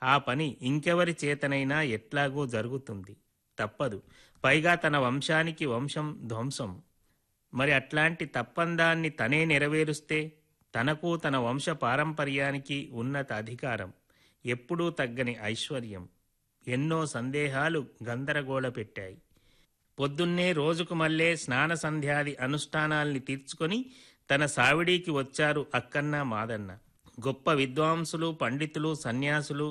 ఆ పని ఇంకెవరి చేతనైనా ఎట్లాగూ జరుగుతుంది తప్పదు పైగా తన వంశానికి వంశం ధ్వంసం మరి అట్లాంటి తప్పందాన్ని తనే నెరవేరుస్తే తనకు తన వంశ పారంపర్యానికి ఉన్నత అధికారం ఎప్పుడూ తగ్గని ఐశ్వర్యం ఎన్నో సందేహాలు గందరగోళ పెట్టాయి పొద్దున్నే రోజుకు మళ్ళే స్నాన సంధ్యాది అనుష్ఠానాల్ని తీర్చుకొని తన సావిడీకి వచ్చారు అక్కన్న మాదన్న గొప్ప విద్వాంసులు పండితులు సన్యాసులు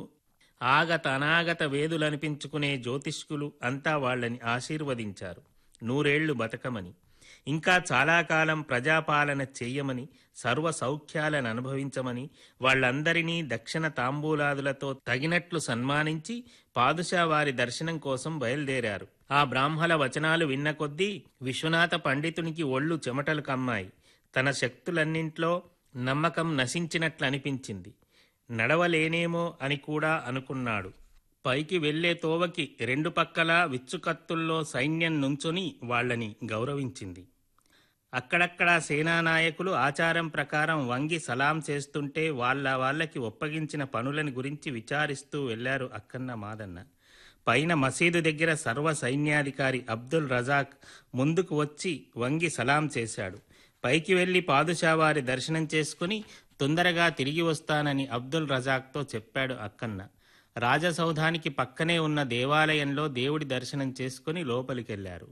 ఆగత అనాగత వేదులనిపించుకునే జ్యోతిష్కులు అంతా వాళ్ళని ఆశీర్వదించారు నూరేళ్లు బతకమని ఇంకా చాలా కాలం ప్రజాపాలన చెయ్యమని సర్వ సౌఖ్యాలను అనుభవించమని వాళ్ళందరినీ దక్షిణ తాంబూలాదులతో తగినట్లు సన్మానించి పాదుషా వారి దర్శనం కోసం బయలుదేరారు ఆ బ్రాహ్మల వచనాలు విన్న కొద్దీ విశ్వనాథ పండితునికి ఒళ్ళు చెమటలు కమ్మాయి తన శక్తులన్నింట్లో నమ్మకం నశించినట్లు అనిపించింది నడవలేనేమో అని కూడా అనుకున్నాడు పైకి వెళ్లే తోవకి రెండు పక్కలా విచ్చుకత్తుల్లో సైన్యం నుంచుని వాళ్ళని గౌరవించింది అక్కడక్కడా సేనానాయకులు ఆచారం ప్రకారం వంగి సలాం చేస్తుంటే వాళ్ళ వాళ్ళకి ఒప్పగించిన పనులని గురించి విచారిస్తూ వెళ్లారు అక్కన్న మాదన్న పైన మసీదు దగ్గర సర్వ సైన్యాధికారి అబ్దుల్ రజాక్ ముందుకు వచ్చి వంగి సలాం చేశాడు పైకి వెళ్లి పాదుషా వారి దర్శనం చేసుకుని తొందరగా తిరిగి వస్తానని అబ్దుల్ రజాక్తో చెప్పాడు అక్కన్న రాజసౌధానికి పక్కనే ఉన్న దేవాలయంలో దేవుడి దర్శనం చేసుకుని లోపలికెళ్లారు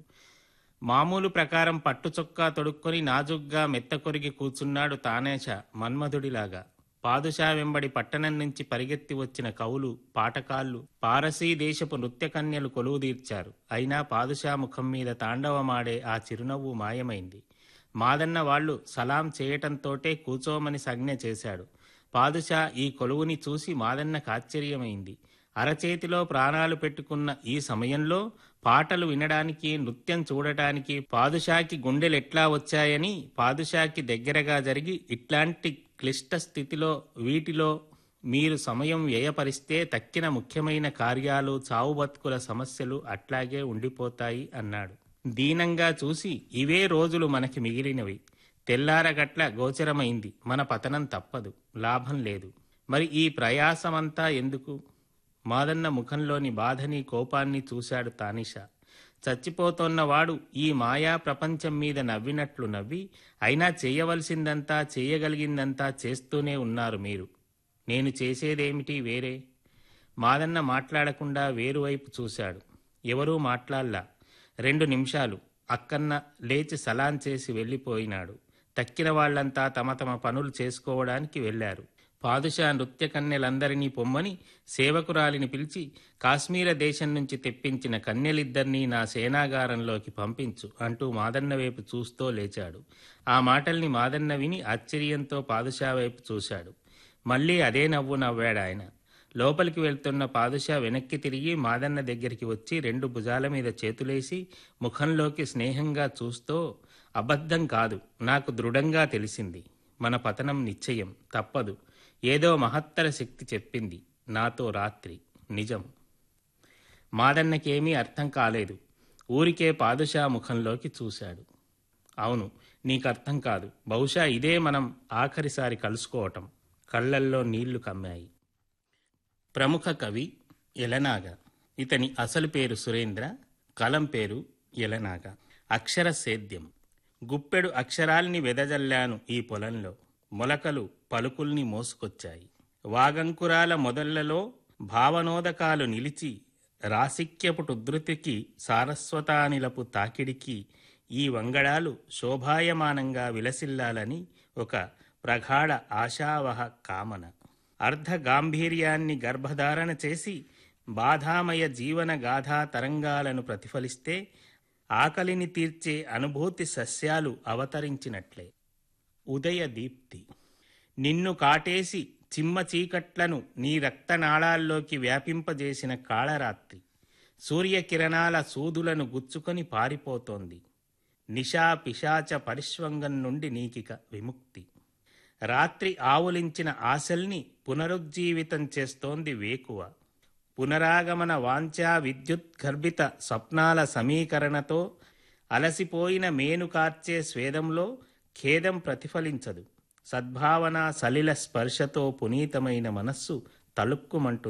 మామూలు ప్రకారం పట్టుచొక్కా తొడుక్కొని నాజుగ్గా మెత్తకొరిగి కూర్చున్నాడు తానేష మన్మధుడిలాగా పాదుషా వెంబడి పట్టణం నుంచి పరిగెత్తి వచ్చిన కవులు పాటకాళ్ళు పారసీ దేశపు నృత్యకన్యలు కొలువుదీర్చారు అయినా పాదుషా ముఖం మీద తాండవమాడే ఆ చిరునవ్వు మాయమైంది మాదన్న వాళ్ళు సలాం చేయటంతోటే కూచోమని సంజ్ఞ చేశాడు పాదుషా ఈ కొలువుని చూసి మాదన్నకు ఆశ్చర్యమైంది అరచేతిలో ప్రాణాలు పెట్టుకున్న ఈ సమయంలో పాటలు వినడానికి నృత్యం చూడటానికి పాదుషాకి గుండెలెట్లా వచ్చాయని పాదుషాకి దగ్గరగా జరిగి ఇట్లాంటి క్లిష్ట స్థితిలో వీటిలో మీరు సమయం వ్యయపరిస్తే తక్కిన ముఖ్యమైన కార్యాలు చావు బతుకుల సమస్యలు అట్లాగే ఉండిపోతాయి అన్నాడు దీనంగా చూసి ఇవే రోజులు మనకి మిగిలినవి తెల్లారగట్ల గోచరమైంది మన పతనం తప్పదు లాభం లేదు మరి ఈ ప్రయాసమంతా ఎందుకు మాదన్న ముఖంలోని బాధని కోపాన్ని చూశాడు తానిషా చచ్చిపోతోన్నవాడు ఈ మాయా ప్రపంచం మీద నవ్వినట్లు నవ్వి అయినా చేయవలసిందంతా చేయగలిగిందంతా చేస్తూనే ఉన్నారు మీరు నేను చేసేదేమిటి వేరే మాదన్న మాట్లాడకుండా వేరువైపు చూశాడు ఎవరూ మాట్లాడలా రెండు నిమిషాలు అక్కన్న లేచి సలాం చేసి వెళ్ళిపోయినాడు తక్కిన వాళ్లంతా తమ తమ పనులు చేసుకోవడానికి వెళ్లారు పాదుషా నృత్య కన్యలందరినీ పొమ్మని సేవకురాలిని పిలిచి కాశ్మీర దేశం నుంచి తెప్పించిన కన్యలిద్దరినీ నా సేనాగారంలోకి పంపించు అంటూ మాదన్న వైపు చూస్తూ లేచాడు ఆ మాటల్ని మాదన్న విని ఆశ్చర్యంతో పాదుషా వైపు చూశాడు మళ్ళీ అదే నవ్వు నవ్వాడు ఆయన లోపలికి వెళ్తున్న పాదుషా వెనక్కి తిరిగి మాదన్న దగ్గరికి వచ్చి రెండు భుజాల మీద చేతులేసి ముఖంలోకి స్నేహంగా చూస్తూ అబద్ధం కాదు నాకు దృఢంగా తెలిసింది మన పతనం నిశ్చయం తప్పదు ఏదో మహత్తర శక్తి చెప్పింది నాతో రాత్రి నిజం మాదన్నకేమీ అర్థం కాలేదు ఊరికే పాదుషా ముఖంలోకి చూశాడు అవును నీకు అర్థం కాదు బహుశా ఇదే మనం ఆఖరిసారి కలుసుకోవటం కళ్ళల్లో నీళ్లు కమ్మాయి ప్రముఖ కవి ఎలనాగ ఇతని అసలు పేరు సురేంద్ర కలం పేరు ఎలనాగ అక్షర సేద్యం గుప్పెడు అక్షరాల్ని వెదజల్లాను ఈ పొలంలో మొలకలు పలుకుల్ని మోసుకొచ్చాయి వాగంకురాల మొదళ్లలో భావనోదకాలు నిలిచి రాసిక్యపుటుధృతికి సారస్వతానిలపు తాకిడికి ఈ వంగడాలు శోభాయమానంగా విలసిల్లాలని ఒక ప్రగాఢ ఆశావహ కామన అర్ధ గాంభీర్యాన్ని గర్భధారణ చేసి బాధామయ జీవన గాథా తరంగాలను ప్రతిఫలిస్తే ఆకలిని తీర్చే అనుభూతి సస్యాలు అవతరించినట్లే ఉదయ దీప్తి నిన్ను కాటేసి చిమ్మ చీకట్లను నీ రక్తనాళాల్లోకి వ్యాపింపజేసిన కాళరాత్రి సూర్యకిరణాల సూదులను గుచ్చుకొని పారిపోతోంది నిశా పిశాచ పరిష్వంగం నుండి నీకిక విముక్తి రాత్రి ఆవులించిన ఆశల్ని పునరుజ్జీవితం చేస్తోంది వేకువ పునరాగమన వాంఛా విద్యుత్ గర్భిత స్వప్నాల సమీకరణతో అలసిపోయిన మేను కార్చే స్వేదంలో ఖేదం ప్రతిఫలించదు సద్భావన సలిల స్పర్శతో పునీతమైన మనస్సు తలుక్కుమంటుంది